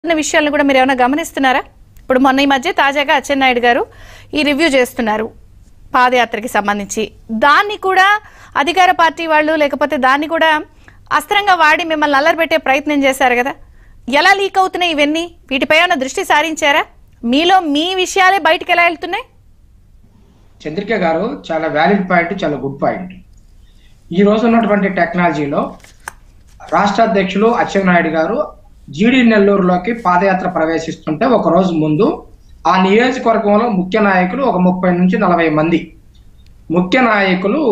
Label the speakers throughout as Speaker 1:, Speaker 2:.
Speaker 1: ఉన్న విషయాలను కూడా మీరు ఏమైనా గమనిస్తున్నారా ఇప్పుడు మొన్న ఈ మధ్య తాజాగా అచ్చెన్నాయుడు గారు ఈ రివ్యూ చేస్తున్నారు పాదయాత్రకి సంబంధించి దాన్ని కూడా అధికార పార్టీ వాళ్ళు లేకపోతే దాన్ని కూడా అస్త్రంగా వాడి మిమ్మల్ని అల్లరిపెట్టే ప్రయత్నం చేశారు కదా ఎలా లీక్ అవుతున్నాయి ఇవన్నీ వీటిపై ఏమైనా దృష్టి సారించారా మీలో మీ విషయాలే బయటకు ఎలా వెళ్తున్నాయి
Speaker 2: చంద్రిక గారు చాలా వ్యాలిడ్ పాయింట్ చాలా గుడ్ పాయింట్ ఈ రోజు ఉన్నటువంటి టెక్నాలజీలో రాష్ట్ర అధ్యక్షులు అచ్చెన్నాయుడు గారు జీడి నెల్లూరులోకి పాదయాత్ర ప్రవేశిస్తుంటే ఒక రోజు ముందు ఆ నియోజకవర్గంలో ముఖ్య నాయకులు ఒక ముప్పై నుంచి నలభై మంది ముఖ్య నాయకులు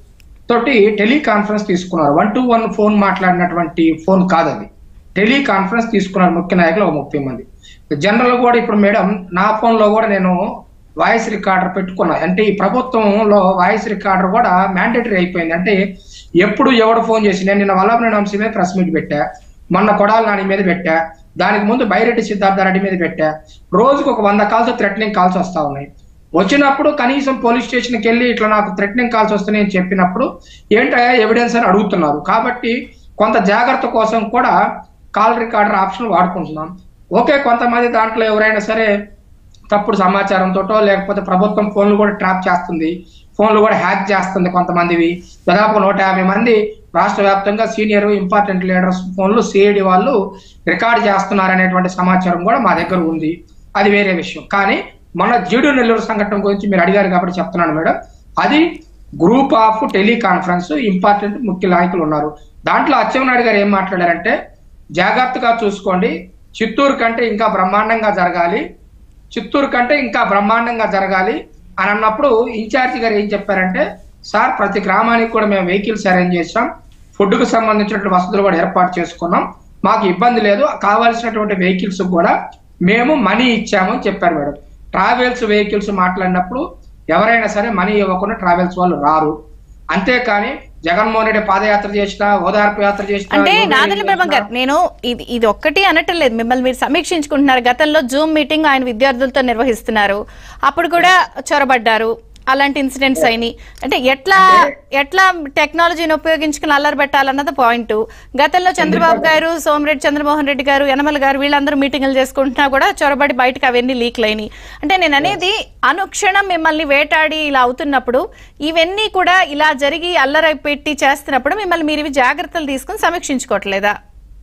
Speaker 2: తోటి టెలికాన్ఫరెన్స్ తీసుకున్నారు వన్ టు వన్ ఫోన్ మాట్లాడినటువంటి ఫోన్ కాదు అది టెలికాన్ఫరెన్స్ తీసుకున్నారు ముఖ్య నాయకులు ఒక ముప్పై మంది జనరల్ కూడా ఇప్పుడు మేడం నా ఫోన్ లో కూడా నేను వాయిస్ రికార్డర్ పెట్టుకున్నా అంటే ఈ ప్రభుత్వంలో వాయిస్ రికార్డర్ కూడా మ్యాండేటరీ అయిపోయింది అంటే ఎప్పుడు ఎవడు ఫోన్ చేసి నేను నిన్న వల్లభనేని వంశీ మీద ప్రెస్ మీట్ పెట్టా మొన్న కొడాల నాని మీద పెట్టా దానికి ముందు బైరెడ్డి సిద్ధార్థ రెడ్డి మీద పెట్టా రోజుకు ఒక వంద కాల్స్ థ్రెటనింగ్ కాల్స్ వస్తా ఉన్నాయి వచ్చినప్పుడు కనీసం పోలీస్ స్టేషన్కి వెళ్ళి ఇట్లా నాకు థ్రెటనింగ్ కాల్స్ వస్తున్నాయని చెప్పినప్పుడు ఏంటయ్యా ఎవిడెన్స్ అని అడుగుతున్నారు కాబట్టి కొంత జాగ్రత్త కోసం కూడా కాల్ రికార్డర్ ఆప్షన్ వాడుకుంటున్నాం ఓకే కొంతమంది దాంట్లో ఎవరైనా సరే తప్పుడు సమాచారంతోటో లేకపోతే ప్రభుత్వం ఫోన్లు కూడా ట్రాప్ చేస్తుంది ఫోన్లు కూడా హ్యాక్ చేస్తుంది కొంతమందివి దాదాపు నూట యాభై మంది రాష్ట్ర వ్యాప్తంగా సీనియర్ ఇంపార్టెంట్ లీడర్స్ ఫోన్లు సిఐడి వాళ్ళు రికార్డ్ చేస్తున్నారు అనేటువంటి సమాచారం కూడా మా దగ్గర ఉంది అది వేరే విషయం కానీ మన జీడు నెల్లూరు సంఘటన గురించి మీరు అడిగారు కాబట్టి చెప్తున్నాను మేడం అది గ్రూప్ ఆఫ్ టెలికాన్ఫరెన్స్ ఇంపార్టెంట్ ముఖ్య నాయకులు ఉన్నారు దాంట్లో అచ్చెన్నాయుడు గారు ఏం మాట్లాడారంటే జాగ్రత్తగా చూసుకోండి చిత్తూరు కంటే ఇంకా బ్రహ్మాండంగా జరగాలి చిత్తూరు కంటే ఇంకా బ్రహ్మాండంగా జరగాలి అని అన్నప్పుడు ఇన్ఛార్జి గారు ఏం చెప్పారంటే సార్ ప్రతి గ్రామానికి కూడా మేము వెహికల్స్ అరేంజ్ చేసాం ఫుడ్ కు సంబంధించినటువంటి వసతులు కూడా ఏర్పాటు చేసుకున్నాం మాకు ఇబ్బంది లేదు కావాల్సినటువంటి వెహికల్స్ కూడా మేము మనీ ఇచ్చామని చెప్పారు మేడం ట్రావెల్స్ వెహికల్స్ మాట్లాడినప్పుడు ఎవరైనా సరే మనీ ఇవ్వకుండా ట్రావెల్స్ వాళ్ళు రారు అంతేకాని జగన్మోహన్ రెడ్డి పాదయాత్ర చేసినా ఓదార్పు యాత్ర చేసినా
Speaker 1: అంటే
Speaker 2: యోగి
Speaker 1: నాదెండ్ల
Speaker 2: చేసినా,
Speaker 1: బ్రహ్మ గారు నేను ఇది ఇది ఒక్కటి అనటం లేదు మిమ్మల్ని మీరు సమీక్షించుకుంటున్నారు గతంలో జూమ్ మీటింగ్ ఆయన విద్యార్థులతో నిర్వహిస్తున్నారు అప్పుడు కూడా చొరబడ్డారు అలాంటి ఇన్సిడెంట్స్ అయినాయి అంటే ఎట్లా ఎట్లా టెక్నాలజీని ఉపయోగించుకుని అల్లరి పెట్టాలన్నది పాయింట్ గతంలో చంద్రబాబు గారు సోమిరెడ్డి చంద్రమోహన్ రెడ్డి గారు యనమల గారు వీళ్ళందరూ మీటింగులు చేసుకుంటున్నా కూడా చొరబడి బయటకు అవన్నీ లీక్లు అయినాయి అంటే నేను అనేది అనుక్షణం మిమ్మల్ని వేటాడి ఇలా అవుతున్నప్పుడు ఇవన్నీ కూడా ఇలా జరిగి అల్లరి పెట్టి చేస్తున్నప్పుడు మిమ్మల్ని మీరు ఇవి జాగ్రత్తలు తీసుకుని సమీక్షించుకోవట్లేదా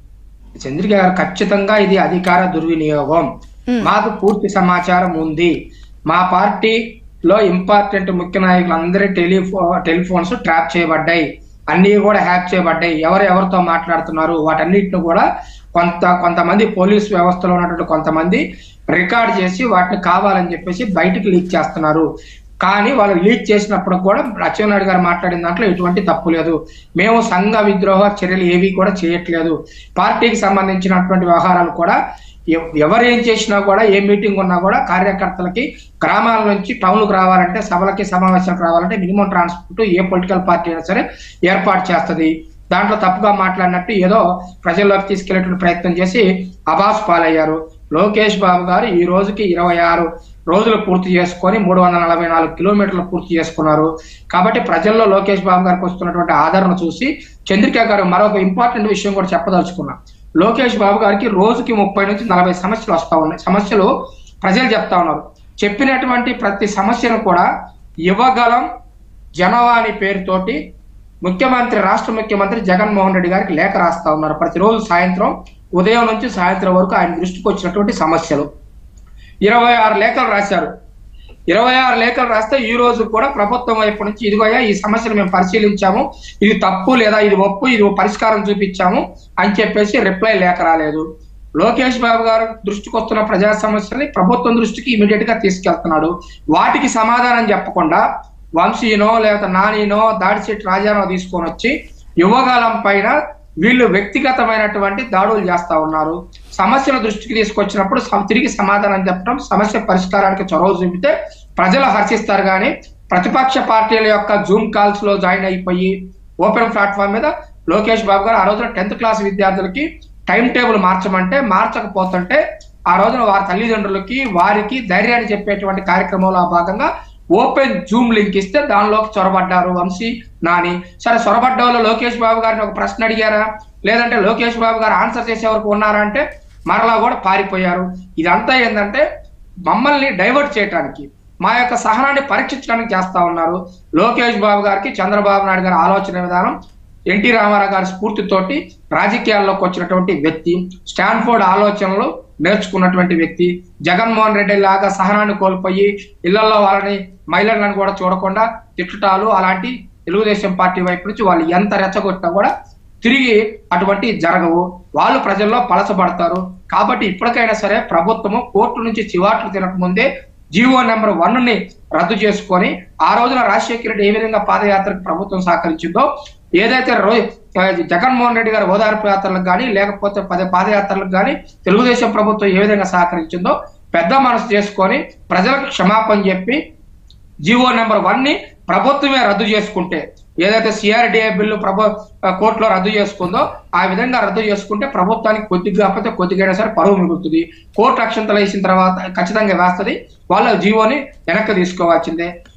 Speaker 2: చంద్రిక గారు ఖచ్చితంగా ఇది అధికార దుర్వినియోగం మాకు పూర్తి సమాచారం ఉంది మా పార్టీలో ఇంపార్టెంట్ ముఖ్య నాయకులు అందరి టెలిఫో టెలిఫోన్స్ ట్రాప్ చేయబడ్డాయి అన్ని కూడా హ్యాక్ చేయబడ్డాయి ఎవరు ఎవరితో మాట్లాడుతున్నారు వాటన్నిటిని కూడా కొంత కొంతమంది పోలీస్ వ్యవస్థలో ఉన్నటువంటి కొంతమంది రికార్డ్ చేసి వాటిని కావాలని చెప్పేసి బయటకు లీక్ చేస్తున్నారు కానీ వాళ్ళు లీక్ చేసినప్పుడు కూడా అచ్చెన్నాయుడు గారు మాట్లాడిన దాంట్లో ఎటువంటి తప్పు లేదు మేము సంఘ విద్రోహ చర్యలు ఏవి కూడా చేయట్లేదు పార్టీకి సంబంధించినటువంటి వ్యవహారాలు కూడా ఎవ- ఎవరు ఏం చేసినా కూడా ఏ మీటింగ్ ఉన్నా కూడా కార్యకర్తలకి గ్రామాల నుంచి టౌన్లకు రావాలంటే సభలకి సమావేశాలకు రావాలంటే మినిమం ట్రాన్స్పోర్ట్ ఏ పొలిటికల్ పార్టీ అయినా సరే ఏర్పాటు చేస్తది దాంట్లో తప్పుగా మాట్లాడినట్టు ఏదో ప్రజల్లోకి తీసుకెళ్లేటువంటి ప్రయత్నం చేసి అబాస్ పాలయ్యారు లోకేష్ బాబు గారు ఈ రోజుకి ఇరవై ఆరు రోజులు పూర్తి చేసుకొని మూడు వందల నలభై నాలుగు కిలోమీటర్లు పూర్తి చేసుకున్నారు కాబట్టి ప్రజల్లో లోకేష్ బాబు గారికి వస్తున్నటువంటి ఆదరణ చూసి చంద్రిక గారు మరొక ఇంపార్టెంట్ విషయం కూడా చెప్పదలుచుకున్నా లోకేష్ బాబు గారికి రోజుకి ముప్పై నుంచి నలభై సమస్యలు వస్తా ఉన్నాయి సమస్యలు ప్రజలు చెప్తా ఉన్నారు చెప్పినటువంటి ప్రతి సమస్యను కూడా ఇవ్వగలం జనవాణి పేరుతోటి ముఖ్యమంత్రి రాష్ట్ర ముఖ్యమంత్రి జగన్మోహన్ రెడ్డి గారికి లేఖ రాస్తా ఉన్నారు ప్రతిరోజు సాయంత్రం ఉదయం నుంచి సాయంత్రం వరకు ఆయన దృష్టికి వచ్చినటువంటి సమస్యలు ఇరవై ఆరు లేఖలు రాశారు ఇరవై ఆరు లేఖలు రాస్తే ఈ రోజు కూడా ప్రభుత్వం వైపు నుంచి ఇదిగోయా ఈ సమస్యను మేము పరిశీలించాము ఇది తప్పు లేదా ఇది ఒప్పు ఇది పరిష్కారం చూపించాము అని చెప్పేసి రిప్లై లేఖ రాలేదు లోకేష్ బాబు గారు దృష్టికి వస్తున్న ప్రజా సమస్యల్ని ప్రభుత్వం దృష్టికి ఇమీడియట్ గా తీసుకెళ్తున్నాడు వాటికి సమాధానం చెప్పకుండా వంశీనో లేకపోతే నానినో దాడిశెట్టి రాజానో తీసుకొని వచ్చి యువగాలం పైన వీళ్ళు వ్యక్తిగతమైనటువంటి దాడులు చేస్తా ఉన్నారు సమస్యను దృష్టికి తీసుకొచ్చినప్పుడు సమ- తిరిగి సమాధానం చెప్పడం సమస్య పరిష్కారానికి చొరవ చూపితే ప్రజలు హర్షిస్తారు కానీ ప్రతిపక్ష పార్టీల యొక్క జూమ్ కాల్స్ లో జాయిన్ అయిపోయి ఓపెన్ ప్లాట్ఫామ్ మీద లోకేష్ బాబు గారు ఆ రోజున టెన్త్ క్లాస్ విద్యార్థులకి టైం టేబుల్ మార్చమంటే మార్చకపోతుంటే ఆ రోజున వారి తల్లిదండ్రులకి వారికి ధైర్యాన్ని చెప్పేటువంటి కార్యక్రమంలో భాగంగా ఓపెన్ జూమ్ లింక్ ఇస్తే దానిలోకి చొరబడ్డారు వంశీ నాని సరే చొరబడ్డ వాళ్ళు లోకేష్ బాబు గారిని ఒక ప్రశ్న అడిగారా లేదంటే లోకేష్ బాబు గారు ఆన్సర్ చేసే వరకు ఉన్నారా అంటే మరలా కూడా పారిపోయారు ఇదంతా ఏంటంటే మమ్మల్ని డైవర్ట్ చేయడానికి మా యొక్క సహనాన్ని పరీక్షించడానికి చేస్తా ఉన్నారు లోకేష్ బాబు గారికి చంద్రబాబు నాయుడు గారి ఆలోచన విధానం ఎన్టీ రామారావు గారి స్ఫూర్తితోటి రాజకీయాల్లోకి వచ్చినటువంటి వ్యక్తి స్టాన్ఫోర్డ్ ఆలోచనలు నేర్చుకున్నటువంటి వ్యక్తి జగన్మోహన్ రెడ్డి లాగా సహనాన్ని కోల్పోయి ఇళ్లలో వాళ్ళని మహిళలను కూడా చూడకుండా తిట్టుటాలు అలాంటి తెలుగుదేశం పార్టీ వైపు నుంచి వాళ్ళు ఎంత రెచ్చగొట్టినా కూడా తిరిగి అటువంటి జరగవు వాళ్ళు ప్రజల్లో పలసపడతారు కాబట్టి ఇప్పటికైనా సరే ప్రభుత్వము కోర్టు నుంచి చివాట్లు తినక ముందే జీవో నెంబర్ వన్ ని రద్దు చేసుకొని ఆ రోజున రాజశేఖర రెడ్డి ఏ విధంగా పాదయాత్రకు ప్రభుత్వం సహకరించిందో ఏదైతే రో ఆ, జగన్మోహన్ రెడ్డి గారి ఓదార్పు యాత్రలకు కానీ లేకపోతే పదే పాదయాత్రలకు కానీ తెలుగుదేశం ప్రభుత్వం ఏ విధంగా సహకరించిందో పెద్ద మనసు చేసుకొని ప్రజలకు క్షమాపణ చెప్పి జీవో నెంబర్ వన్ ని ప్రభుత్వమే రద్దు చేసుకుంటే ఏదైతే సిఆర్డిఏ బిల్లు ప్రభు ఆ, కోర్టులో రద్దు చేసుకుందో ఆ విధంగా రద్దు చేసుకుంటే ప్రభుత్వానికి కొద్దిగా కాకపోతే కొద్దిగా సరే పరువు మిగులుతుంది కోర్టు అక్షంతలు వేసిన తర్వాత ఖచ్చితంగా వేస్తుంది వాళ్ళ జీవోని వెనక్కి తీసుకోవాల్సిందే